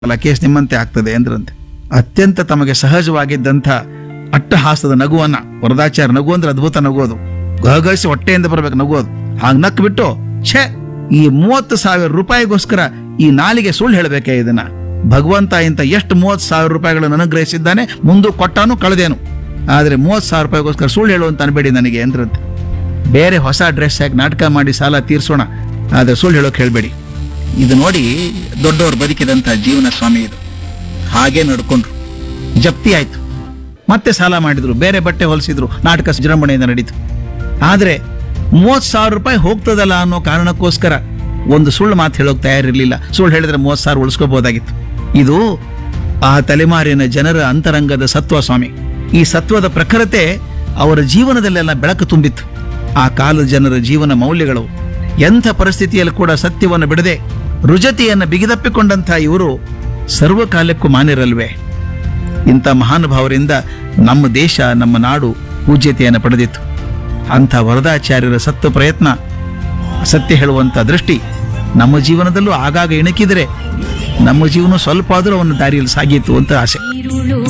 ಅಲ್ಲ ಕೇಸ್ ನಿಮ್ಮಂತೆ ಆಗ್ತದೆ ಅಂದ್ರಂತೆ ಅತ್ಯಂತ ತಮಗೆ ಸಹಜವಾಗಿದ್ದಂಥ ಅಟ್ಟಹಾಸದ ನಗುವನ್ನ ವರದಾಚಾರ್ಯ ನಗು ಅಂದ್ರೆ ಅದ್ಭುತ ನಗುವುದು ಗಹಗಹಿಸಿ ಹೊಟ್ಟೆಯಿಂದ ಬರ್ಬೇಕು ನಗುವುದು ಹಾಗೆ ನಕ್ ಬಿಟ್ಟು ಛೇ ಈ ಮೂವತ್ತು ಸಾವಿರ ರೂಪಾಯಿಗೋಸ್ಕರ ಈ ನಾಲಿಗೆ ಸುಳ್ಳು ಹೇಳಬೇಕೆ ಇದನ್ನ ಭಗವಂತ ಇಂತ ಎಷ್ಟು ಮೂವತ್ತು ಸಾವಿರ ರೂಪಾಯಿಗಳನ್ನು ಅನುಗ್ರಹಿಸಿದ್ದಾನೆ ಮುಂದೆ ಕೊಟ್ಟಾನು ಕಳೆದೇನು ಆದ್ರೆ ಮೂವತ್ತು ಸಾವಿರ ರೂಪಾಯಿಗೋಸ್ಕರ ಸುಳ್ಳು ಹೇಳುವಂತ ಅನ್ಬೇಡಿ ನನಗೆ ಅಂದ್ರಂತೆ ಬೇರೆ ಹೊಸ ಡ್ರೆಸ್ ಹಾಕಿ ನಾಟಕ ಮಾಡಿ ಸಾಲ ತೀರ್ಸೋಣ ಆದ್ರೆ ಸುಳ್ಳು ಹೇಳೋಕೆ ಹೇಳ್ಬೇಡಿ ಇದು ನೋಡಿ ದೊಡ್ಡವರು ಬದುಕಿದಂತ ಜೀವನ ಸ್ವಾಮಿ ಇದು ಹಾಗೆ ನಡ್ಕೊಂಡ್ರು ಜಪ್ತಿ ಆಯ್ತು ಮತ್ತೆ ಸಾಲ ಮಾಡಿದ್ರು ಬೇರೆ ಬಟ್ಟೆ ಹೊಲಿಸಿದ್ರು ನಾಟಕ ವಿಜೃಂಭಣೆಯಿಂದ ನಡೀತು ಆದ್ರೆ ಮೂವತ್ ಸಾವಿರ ರೂಪಾಯಿ ಹೋಗ್ತದಲ್ಲ ಅನ್ನೋ ಕಾರಣಕ್ಕೋಸ್ಕರ ಒಂದು ಸುಳ್ಳು ಮಾತು ಹೇಳೋಕ್ ತಯಾರಿರ್ಲಿಲ್ಲ ಸುಳ್ಳು ಹೇಳಿದ್ರೆ ಮೂವತ್ ಸಾವಿರ ಉಳಿಸ್ಕೋಬಹುದಾಗಿತ್ತು ಇದು ಆ ತಲೆಮಾರಿನ ಜನರ ಅಂತರಂಗದ ಸತ್ವ ಸ್ವಾಮಿ ಈ ಸತ್ವದ ಪ್ರಖರತೆ ಅವರ ಜೀವನದಲ್ಲೆಲ್ಲ ಬೆಳಕು ತುಂಬಿತ್ತು ಆ ಕಾಲದ ಜನರ ಜೀವನ ಮೌಲ್ಯಗಳು ಎಂಥ ಪರಿಸ್ಥಿತಿಯಲ್ಲಿ ಕೂಡ ಸತ್ಯವನ್ನು ಬಿಡದೆ ರುಜತಿಯನ್ನು ಬಿಗಿದಪ್ಪಿಕೊಂಡಂಥ ಇವರು ಸರ್ವಕಾಲಕ್ಕೂ ಮಾನಿರಲ್ವೇ ಇಂಥ ಮಹಾನುಭಾವರಿಂದ ನಮ್ಮ ದೇಶ ನಮ್ಮ ನಾಡು ಪೂಜ್ಯತೆಯನ್ನು ಪಡೆದಿತ್ತು ಅಂಥ ವರದಾಚಾರ್ಯರ ಸತ್ವ ಪ್ರಯತ್ನ ಸತ್ಯ ಹೇಳುವಂಥ ದೃಷ್ಟಿ ನಮ್ಮ ಜೀವನದಲ್ಲೂ ಆಗಾಗ ಇಣುಕಿದರೆ ನಮ್ಮ ಜೀವನ ಸ್ವಲ್ಪ ಆದರೂ ಅವನ ದಾರಿಯಲ್ಲಿ ಸಾಗೀತು ಅಂತ ಆಸೆ ഇരുളു